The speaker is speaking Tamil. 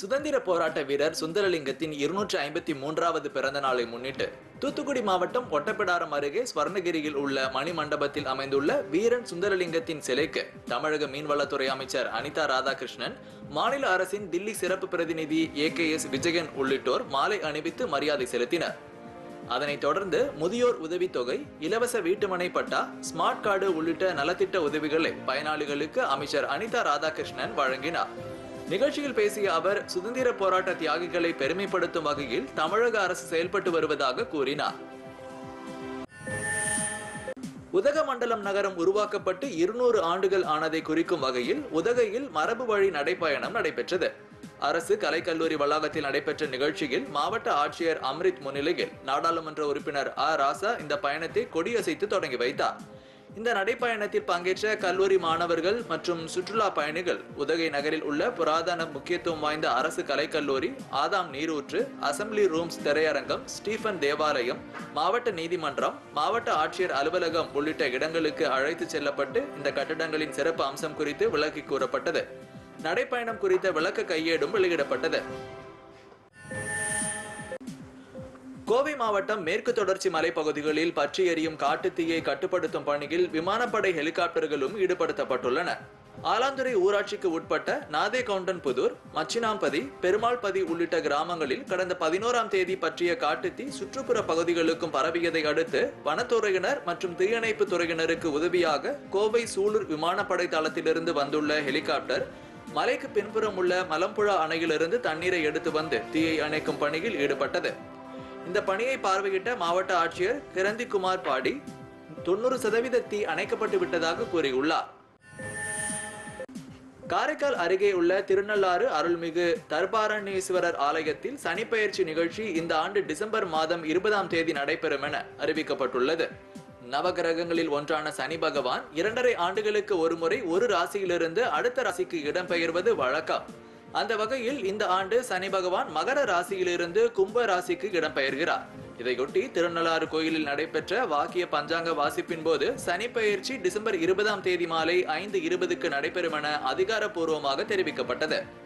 சுதந்திர போராட்ட வீரர் சுந்தரலிங்கத்தின் இருநூற்றி ஐம்பத்தி மூன்றாவது பிறந்த நாளை முன்னிட்டு தூத்துக்குடி மாவட்டம் ஒட்டப்பிடாரம் அருகே ஸ்வர்ணகிரியில் உள்ள மணிமண்டபத்தில் அமைந்துள்ள வீரன் சுந்தரலிங்கத்தின் சிலைக்கு தமிழக மீன்வளத்துறை அமைச்சர் அனிதா ராதாகிருஷ்ணன் மாநில அரசின் தில்லி சிறப்பு பிரதிநிதி ஏ கே எஸ் விஜயன் உள்ளிட்டோர் மாலை அணிவித்து மரியாதை செலுத்தினர் அதனைத் தொடர்ந்து முதியோர் உதவித்தொகை இலவச வீட்டுமனை பட்டா ஸ்மார்ட் கார்டு உள்ளிட்ட நலத்திட்ட உதவிகளை பயனாளிகளுக்கு அமைச்சர் அனிதா ராதாகிருஷ்ணன் வழங்கினார் நிகழ்ச்சியில் பேசிய அவர் சுதந்திர போராட்ட தியாகிகளை பெருமைப்படுத்தும் வகையில் தமிழக அரசு செயல்பட்டு வருவதாக கூறினார் உதகமண்டலம் நகரம் உருவாக்கப்பட்டு இருநூறு ஆண்டுகள் ஆனதை குறிக்கும் வகையில் உதகையில் மரபு வழி நடைப்பயணம் நடைபெற்றது அரசு கலைக்கல்லூரி வளாகத்தில் நடைபெற்ற நிகழ்ச்சியில் மாவட்ட ஆட்சியர் அம்ரித் முன்னிலையில் நாடாளுமன்ற உறுப்பினர் ஆ ராசா இந்த பயணத்தை கொடியசைத்து தொடங்கி வைத்தார் இந்த நடைப்பயணத்தில் பங்கேற்ற கல்லூரி மாணவர்கள் மற்றும் சுற்றுலா பயணிகள் உதகை நகரில் உள்ள புராதன முக்கியத்துவம் வாய்ந்த அரசு கலைக்கல்லூரி ஆதாம் நீரூற்று அசம்பிளி ரூம்ஸ் திரையரங்கம் ஸ்டீஃபன் தேவாலயம் மாவட்ட நீதிமன்றம் மாவட்ட ஆட்சியர் அலுவலகம் உள்ளிட்ட இடங்களுக்கு அழைத்து செல்லப்பட்டு இந்த கட்டடங்களின் சிறப்பு அம்சம் குறித்து விளக்கி கூறப்பட்டது நடைப்பயணம் குறித்த விளக்க கையேடும் வெளியிடப்பட்டது கோவை மாவட்டம் மேற்கு தொடர்ச்சி மலைப்பகுதிகளில் பற்றி எரியும் காட்டுத்தீயை கட்டுப்படுத்தும் பணியில் விமானப்படை ஹெலிகாப்டர்களும் ஈடுபடுத்தப்பட்டுள்ளன ஆலாந்துறை ஊராட்சிக்கு உட்பட்ட நாதே கவுண்டன்புதூர் மச்சினாம்பதி பெருமாள்பதி உள்ளிட்ட கிராமங்களில் கடந்த பதினோராம் தேதி பற்றிய காட்டுத்தீ சுற்றுப்புற பகுதிகளுக்கும் பரவியதை அடுத்து வனத்துறையினர் மற்றும் தீயணைப்பு துறையினருக்கு உதவியாக கோவை சூலூர் விமானப்படை தளத்திலிருந்து வந்துள்ள ஹெலிகாப்டர் மலைக்கு பின்புறம் உள்ள மலம்புழா அணையிலிருந்து தண்ணீரை எடுத்து வந்து தீயை அணைக்கும் பணியில் ஈடுபட்டது இந்த பணியை பார்வையிட்ட மாவட்ட ஆட்சியர் கிரந்திக்குமார் பாடி தொண்ணூறு சதவீத தீ அணைக்கப்பட்டு விட்டதாக கூறியுள்ளார் காரைக்கால் அருகே உள்ள திருநள்ளாறு அருள்மிகு தர்பாரண்யேஸ்வரர் ஆலயத்தில் சனிப்பெயர்ச்சி நிகழ்ச்சி இந்த ஆண்டு டிசம்பர் மாதம் இருபதாம் தேதி நடைபெறும் என அறிவிக்கப்பட்டுள்ளது நவகிரகங்களில் ஒன்றான சனி பகவான் இரண்டரை ஆண்டுகளுக்கு ஒருமுறை ஒரு ராசியிலிருந்து அடுத்த ராசிக்கு இடம்பெயர்வது வழக்கம் அந்த வகையில் இந்த ஆண்டு சனி பகவான் மகர ராசியிலிருந்து கும்ப ராசிக்கு இடம்பெயர்கிறார் இதையொட்டி திருநள்ளாறு கோயிலில் நடைபெற்ற வாக்கிய பஞ்சாங்க வாசிப்பின் போது சனி பெயர்ச்சி டிசம்பர் இருபதாம் தேதி மாலை ஐந்து இருபதுக்கு நடைபெறும் என அதிகாரப்பூர்வமாக தெரிவிக்கப்பட்டது